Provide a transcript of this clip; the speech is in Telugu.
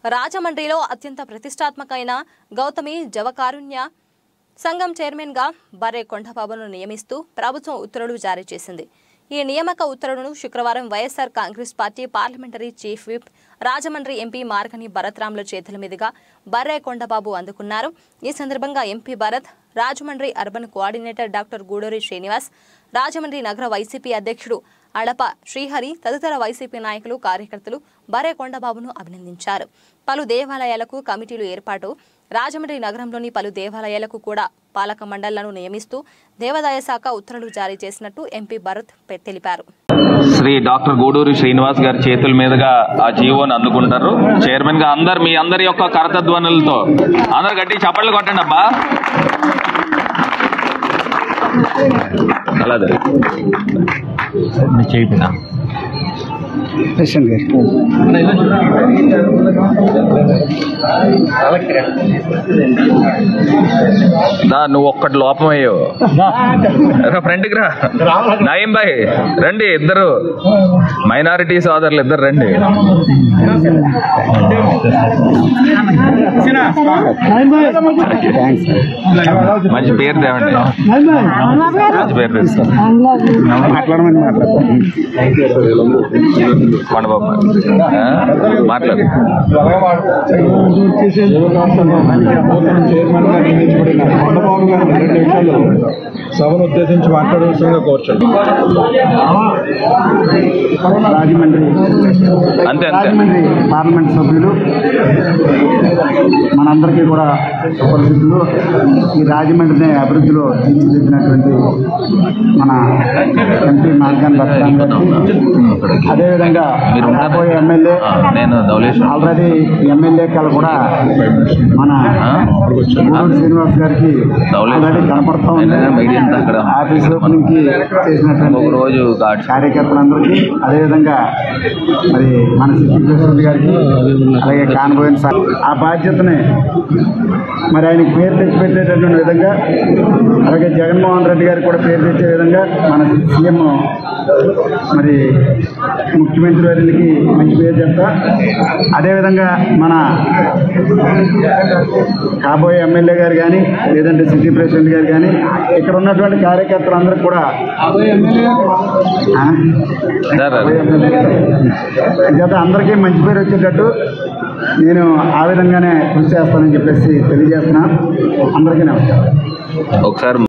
రాజమండ్రిలో అత్యంత ప్రతిష్టాత్మకమైన గౌతమి జవకారుణ్య సంఘం చైర్మన్గా బర్రె కొండబాబును నియమిస్తూ ప్రభుత్వం ఉత్తర్వులు జారీ చేసింది ఈ నియామక ఉత్తర్వులను శుక్రవారం YSR Congress party parliamentary chief whip Rajahmundry MP Margani భరత్రాముల చేతుల మీదుగా బర్రె కొండబాబు అందుకున్నారు ఈ సందర్భంగా MP Bharat Rajahmundry urban coordinator doctor Guduri Srinivas Rajahmundry నగర వైసీపీ అధ్యక్షుడు అడప శ్రీహరి తదితర వైసీపీ నాయకులు కార్యకర్తలు బరే కొండబాబును అభినందించారు పలు దేవాలయాలకు కమిటీలు ఏర్పాటు రాజమండ్రి నగరంలోని పలు దేవాలయాలకు కూడా పాలక మండళ్లను నియమిస్తూ దేవాదాయ శాఖ ఉత్తర్వులు జారీ చేసినట్టు ఎంపీ భరత్ పె- తెలిపారు శ్రీ డాక్టర్ గూడూరి శ్రీనివాస్ గారి చేతుల మీదుగా ఆ జీవోని అందుకుంటారు చైర్మన్ గా అందరు మీ అందరి యొక్క కరతధ్వనులతో అందరు గట్టి చప్పట్లు కొట్టండి అబ్బా అలాగే చేయినా ప్రెసిడెంట్ గారు దా నువ్వు ఒక్కటి లోపం అయ్యావు రా ఫ్రంట్కి రా నయం బాయ్ రండి ఇద్దరు మైనారిటీ సోదరులు ఇద్దరు రండి థ్యాంక్స్ మంచి పేరు తేవండి మంచి పేరు తెస్తాను మాట్లాడమని మాట్లాడతాను కొండబాబు ఆ? మాట్లాడు చైర్మన్ గా నియమించబడిన కొండబాబు గారు రెండు నిమిషాలు సభను ఉద్దేశించి మాట్లాడవలసిందిగా కోర్చండి రాజమండ్రి అంతే అంతే రాజమండ్రి పార్లమెంట్ సభ్యులు మనందరికీ కూడా సుపరిచితులు ఈ రాజమండ్రిని అభివృద్ధిలో తీర్చిదిద్దినటువంటి మన ఎంపీ మార్గాన్ భర్తరామ్ గారికి అదేవిధంగా మీరు ఉంటారా? రాబోయే ఎమ్మెల్యే ఆ, నేను ధవలేశ్వరం ఆల్రెడీ ఎమ్మెల్యే కల కూడా మన ఆ? గూడూరు శ్రీనివాస్ గారికి ధవళేశ్వరం. ఆల్రెడీ కనపడతా ఉంది నేను మీడియా అంతా అక్కడ. ఆఫీస్ ఓపెనింగ్ కి ఒక చేసినటువంటి రోజు గాడ్ కార్యకర్తలందరికీ అదేవిధంగా మరి మన సిటీ ప్రెసిడెంట్ గారికి అలాగే కాన్బోయిన్ సార్ ఆ బాధ్యతని మరి ఆయనకి పేరు తెచ్చిపెట్టేటటువంటి విధంగా అలాగే జగన్మోహన్ రెడ్డి గారికి కూడా పేరు తెచ్చే విధంగా మన సీఎం మరి ముఖ్యమంత్రి వారికి మంచి పేరు చెప్తా అదేవిధంగా మన కాబోయే ఎమ్మెల్యే గారు కానీ లేదంటే సిటీ ప్రెసిడెంట్ గారు కానీ ఇక్కడ ఉన్నటువంటి కార్యకర్తలందరూ కూడా ఆ? సార్ చేత అందరికీ మంచి పేరు వచ్చేటట్టు నేను ఆ విధంగానే కృషి చేస్తానని చెప్పేసి తెలియజేస్తున్నా అందరికీ నమస్కారం ఒకసారి